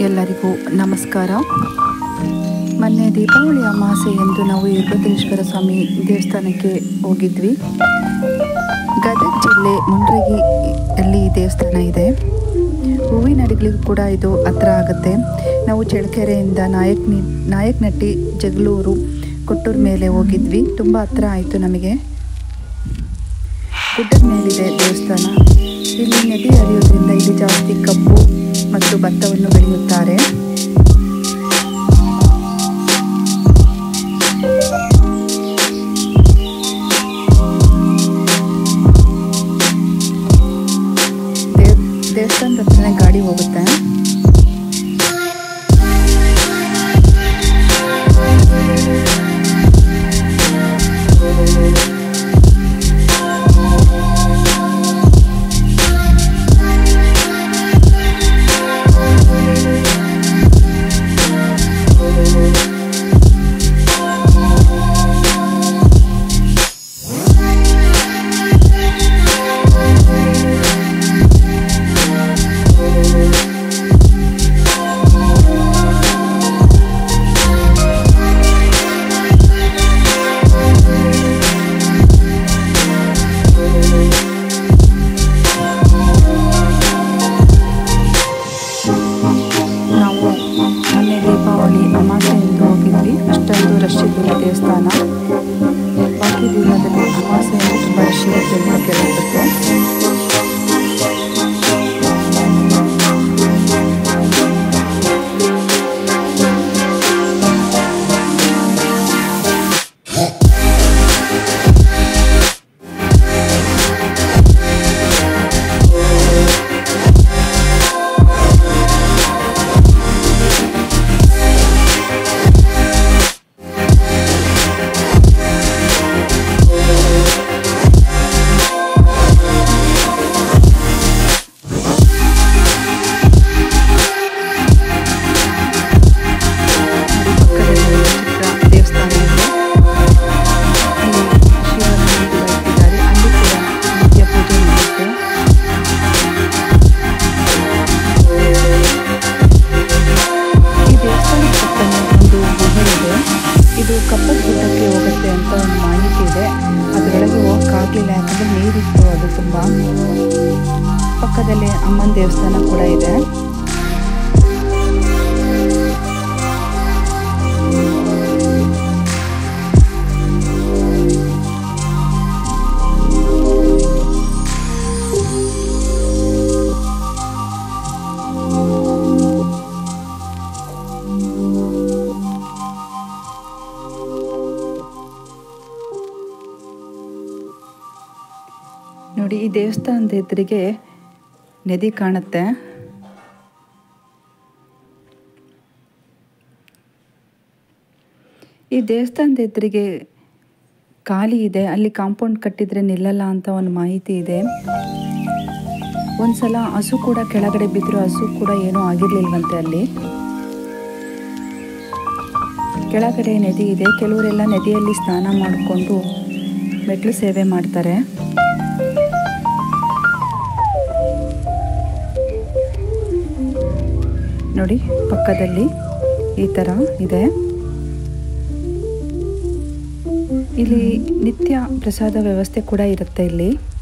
ಎಲ್ಲರಿಗೂ ನಮಸ್ಕಾರ ಮೊನ್ನೆ ದೀಪಾವಳಿ ಅಮಾವಾಸ್ಯೆ ಎಂದು ನಾವು ವೀರಭದ್ರೇಶ್ವರ ಸ್ವಾಮಿ ದೇವಸ್ಥಾನಕ್ಕೆ ಹೋಗಿದ್ವಿ ಗದಗ ಜಿಲ್ಲೆ ಮುಂಡ್ರಗಿ ಅಲ್ಲಿ ಈ ದೇವಸ್ಥಾನ ಇದೆ ಹೂವಿನ ಅಡಿಗಳಿಗೂ ಕೂಡ ಇದು ಹತ್ರ ಆಗುತ್ತೆ ನಾವು ಚಳ್ಳಕೆರೆಯಿಂದ ನಾಯಕ್ ನಿ ನಾಯಕನಟ್ಟಿ ಜಗಳೂರು ಕೊಟ್ಟೂರು ಮೇಲೆ ಹೋಗಿದ್ವಿ ತುಂಬ ಹತ್ರ ಆಯಿತು ನಮಗೆ ಗುಡ್ಡದ ಮೇಲಿದೆ ದೇವಸ್ಥಾನ ಇಲ್ಲಿ ನದಿ ಹರಿಯೋದ್ರಿಂದ ಇಲ್ಲಿ ಜಾಸ್ತಿ ಕಬ್ಬು ಮತ್ತು ಭತ್ತವನ್ನು ಬೆಳೆಯುತ್ತಾರೆ ದೇವ್ ದೇವಸ್ಥಾನದ ಹತ್ರನೇ ಗಾಡಿ ಹೋಗುತ್ತೆ ನಾವು ಮೊನ್ನೆ ದೀಪಾವಳಿ ಅಮಾಸೆ ಎಂದು ಹೋಗಿದ್ವಿ ಅಷ್ಟೊಂದು ರಶ್ ಇದ್ದಿಲ್ಲ ದೇವಸ್ಥಾನ ಬಾಕಿ ದಿನದಲ್ಲಿ ಅಮಾಸೆ ಎಂದು ತುಂಬ ರಶ್ ಇರುತ್ತೆ ಅಂತ ಕೇಳಿರುತ್ತೆ ಪಕ್ಕದಲ್ಲಿ ಚಿಕ್ಕ ದೇವಸ್ಥಾನ ಇದೆ ಅಲ್ಲಿ ಶಿವನ ಮೂರ್ತಿ ಇಟ್ಟಿದ್ದಾರೆ ಅಲ್ಲಿ ಕೂಡ ನಿತ್ಯ ಪೂಜೆ ನಡೆಯುತ್ತೆ ಈ ದೇವಸ್ಥಾನದ ಪಕ್ಕನೆ ಒಂದು ಗುಹೆ ಇದೆ ಇದು ಕಪ್ಪದ ಗುಡ್ಡಕ್ಕೆ ಹೋಗುತ್ತೆ ಅಂತ ಒಂದು ಮಾಹಿತಿ ಇದೆ ಅದರೊಳಗೆ ಹೋಗಕ್ಕಾಗಲಿಲ್ಲ ಯಾಕಂದ್ರೆ ನೀರಿತ್ತು ಅದು ತುಂಬ ಪಕ್ಕದಲ್ಲಿ ಅಮ್ಮನ ದೇವಸ್ಥಾನ ಕೂಡ ಇದೆ ನೋಡಿ ಈ ದೇವಸ್ಥಾನದ ಎದುರಿಗೆ ನದಿ ಕಾಣುತ್ತೆ ಈ ದೇವಸ್ಥಾನದ ಎದುರಿಗೆ ಖಾಲಿ ಇದೆ ಅಲ್ಲಿ ಕಾಂಪೌಂಡ್ ಕಟ್ಟಿದ್ರೆ ನಿಲ್ಲಲ್ಲ ಅಂತ ಒಂದು ಮಾಹಿತಿ ಇದೆ ಒಂದ್ಸಲ ಹಸು ಕೂಡ ಕೆಳಗಡೆ ಬಿದ್ದರು ಹಸು ಕೂಡ ಏನೂ ಆಗಿರ್ಲಿಲ್ವಂತೆ ಅಲ್ಲಿ ಕೆಳಗಡೆ ನದಿ ಇದೆ ಕೆಲವರೆಲ್ಲ ನದಿಯಲ್ಲಿ ಸ್ನಾನ ಮಾಡಿಕೊಂಡು ಮೆಟ್ಲು ಸೇವೆ ಮಾಡ್ತಾರೆ ನೋಡಿ ಪಕ್ಕದಲ್ಲಿ ಈ ಥರ ಇದೆ ಇಲ್ಲಿ ನಿತ್ಯ ಪ್ರಸಾದ ವ್ಯವಸ್ಥೆ ಕೂಡ ಇರುತ್ತೆ ಇಲ್ಲಿ